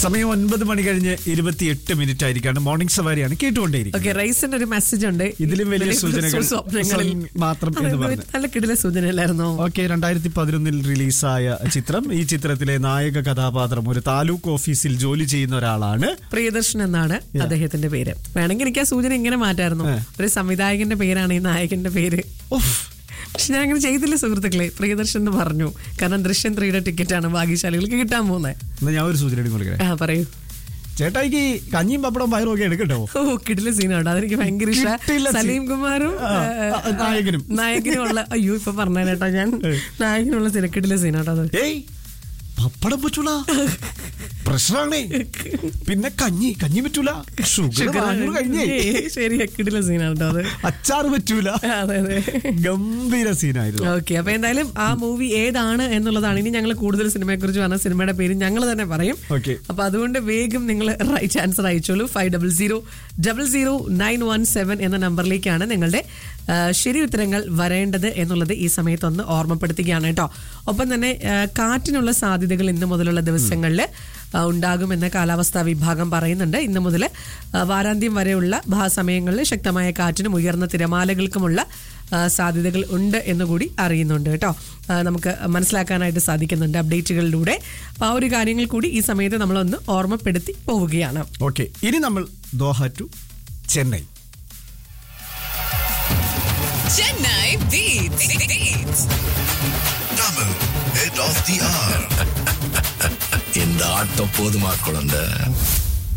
സമയം ഒൻപത് മണി കഴിഞ്ഞ് ഇരുപത്തിയെട്ട് മിനിറ്റ് ആയിരിക്കാണ് മോർണിംഗ് സവാരിയാണ് കേട്ടുകൊണ്ടേയിരിക്കും ഓക്കെ റൈസിന്റെ ഒരു മെസ്സേജ് ഉണ്ട് ഇതിലും വലിയ സൂചനകൾ സ്വപ്നങ്ങളിൽ മാത്രം എന്ന് അതെ, പറഞ്ഞു. നല്ല കിടില സൂചനയല്ലായിരുന്നോ ഓക്കെ രണ്ടായിരത്തി പതിനൊന്നിൽ റിലീസായ ചിത്രം ഈ ചിത്രത്തിലെ നായക കഥാപാത്രം ഒരു താലൂക്ക് ഓഫീസിൽ ജോലി ചെയ്യുന്ന ഒരാളാണ് പ്രിയദർശൻ എന്നാണ് അദ്ദേഹത്തിന്റെ പേര് വേണമെങ്കിൽ എനിക്ക് ആ സൂചന ഇങ്ങനെ മാറ്റായിരുന്നു ഏ. ഒരു സംവിധായകന്റെ പേരാണ് ഈ നായകന്റെ പേര് ഉഫ്. പക്ഷെ ഞാൻ അങ്ങനെ ചെയ്തില്ല സുഹൃത്തുക്കളെ പ്രിയദർശൻ എന്ന് പറഞ്ഞു കാരണം ദൃശ്യം ത്രീയുടെ ടിക്കറ്റ് ആണ് ഭാഗ്യശാലികൾക്ക് കിട്ടാൻ പോകുന്നത് എന്നാ ഞാൻ ഒരു സൂചന കൊടുക്കട്ടെ ആ പറയൂ ചേട്ടായിക്ക് കഞ്ഞിയും പപ്പടം പയറും ഒക്കെ എടുക്കട്ടോ ഓ കിടില സീനാണ് അതെനിക്ക് ഭയങ്കര കിടില ഇഷ്ടം scene. സലീം കുമാറും ആ, ആ, നായകനും. നായകനുമുള്ള അയ്യോ ഇപ്പൊ പറഞ്ഞേട്ടാ ഞാൻ നായകനുള്ള സീന കിടില സീനാട്ടോ അത് ഏയ് പപ്പടം പറ്റൂല പ്രശ്നമാണേ പിന്നെ കഞ്ഞി കഞ്ഞി പറ്റൂല ഷുഗർ കഴിഞ്ഞേ ഏയ്, ശരിയാ കിടില സീനാണ് കേട്ടോ അത് അച്ചാറ് പറ്റൂല അതെ അതെ ഗംഭീര സീനായിരുന്നു ഓക്കെ അപ്പൊ എന്തായാലും ആ മൂവി ഏതാണ് എന്നുള്ളതാണ് ഇനി ഞങ്ങൾ കൂടുതൽ സിനിമയെ കുറിച്ച് പറഞ്ഞ സിനിമയുടെ പേര് ഞങ്ങൾ തന്നെ പറയും ഓക്കെ അപ്പൊ അതുകൊണ്ട് വേഗം നിങ്ങൾ റൈറ്റ് ആൻസർ അയച്ചോളൂ five double zero double zero nine one seven എന്ന നമ്പറിലേക്കാണ് നിങ്ങളുടെ ആ, ശരി ഉത്തരങ്ങൾ വരേണ്ടത് എന്നുള്ളത് ഈ സമയത്തൊന്ന് ഓർമ്മപ്പെടുത്തുകയാണ് കേട്ടോ ഒപ്പം തന്നെ ആ, കാറ്റിനുള്ള സാധ്യതകൾ ഇന്ന് മുതലുള്ള ദിവസങ്ങളിൽ ഉണ്ടാകുമെന്ന് കാലാവസ്ഥാ വിഭാഗം പറയുന്നുണ്ട് ഇന്ന് മുതൽ ആ, വാരാന്ത്യം വരെയുള്ള ഭാ സമയങ്ങളിൽ ശക്തമായ കാറ്റിനും ഉയർന്ന തിരമാലകൾക്കുമുള്ള ആ, സാധ്യതകൾ ഉണ്ട് എന്നുകൂടി അറിയുന്നുണ്ട് കേട്ടോ ആ, നമുക്ക് മനസ്സിലാക്കാനായിട്ട് സാധിക്കുന്നുണ്ട് അപ്ഡേറ്റുകളിലൂടെ അപ്പോൾ ആ ഒരു കാര്യങ്ങൾ കൂടി ഈ സമയത്ത് നമ്മളൊന്ന് ഓർമ്മപ്പെടുത്തി പോവുകയാണ് ഓക്കെ ഇനി നമ്മൾ Doha to Chennai Chennai Beats. Beats. Double head of the hour. இந்த ஆட்டம் போதுமா குழந்தை